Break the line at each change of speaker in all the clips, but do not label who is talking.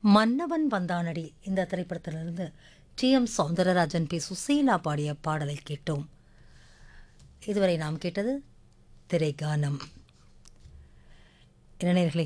மன்னவன் வந்தானடி இந்த திரைப்படத்திலிருந்து T M Soundararajan P Susheela பாடிய பாடலை கேட்டோம் இதுவரை நாம் கேட்டது திரைகானம் என்ன நேர்களே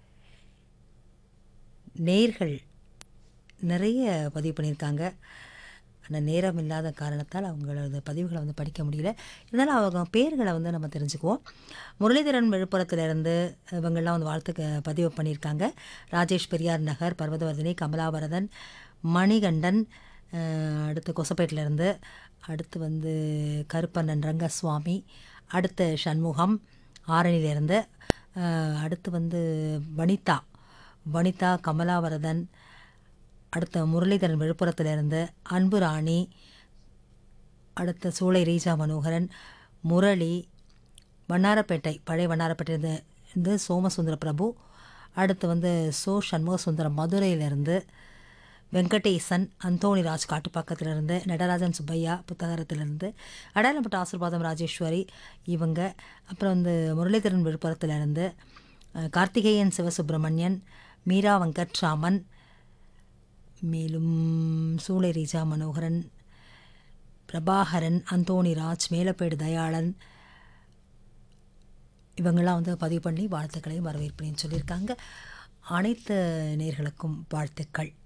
நேர்கள் நிறைய பதிவு பண்ணியிருக்காங்க ஆனால் நேரம் இல்லாத காரணத்தால் அவங்களோட பதிவுகளை வந்து படிக்க முடியல இருந்தாலும் அவங்க பேர்களை வந்து நம்ம தெரிஞ்சுக்குவோம் முரளிதரன் விழுப்புரத்துலேருந்து இவங்கெல்லாம் வந்து வாழ்த்துக்கு பதிவு பண்ணியிருக்காங்க ராஜேஷ் பெரியார் நகர் பர்வதவர்தினி கமலாவரதன் மணிகண்டன் அஹ், அடுத்து கொசப்பேட்டிலேருந்து அடுத்து வந்து கருப்பண்ணன் ரங்கசுவாமி அடுத்து சண்முகம் ஆரணியிலேருந்து அஹ், அடுத்து வந்து வனிதா வனிதா கமலாவரதன் அடுத்த முரளிதரன் விழுப்புரத்திலிருந்து அன்பு ராணி அடுத்த சூளை ரீஜா மனோகரன் முரளி வண்ணாரப்பேட்டை பழைய வண்ணாரப்பேட்டையிலிருந்து இருந்து சோமசுந்தர பிரபு அடுத்து வந்து சோ சண்முக சுந்தரம் மதுரையிலிருந்து வெங்கடேசன் அந்தோணிராஜ் காட்டுப்பாக்கத்திலிருந்து நடராஜன் சுப்பையா புத்தகரத்திலிருந்து அடையாளப்பட்ட ஆசிர்வாதம் ராஜேஸ்வரி இவங்க அப்புறம் வந்து முரளிதரன் விழுப்புரத்திலிருந்து அஹ், கார்த்திகேயன் சிவசுப்பிரமணியன் மீரா வெங்கட்ராமன் மேலும் சூளை ரீஜா மனோகரன் பிரபாகரன் அந்தோணிராஜ் மேலப்பேடு தயாளன் இவங்கெல்லாம் வந்து பதிவு பண்ணி வாழ்த்துக்களையும் வரவேற்பையும் சொல்லியிருக்காங்க அனைத்து நேர்களுக்கும் வாழ்த்துக்கள்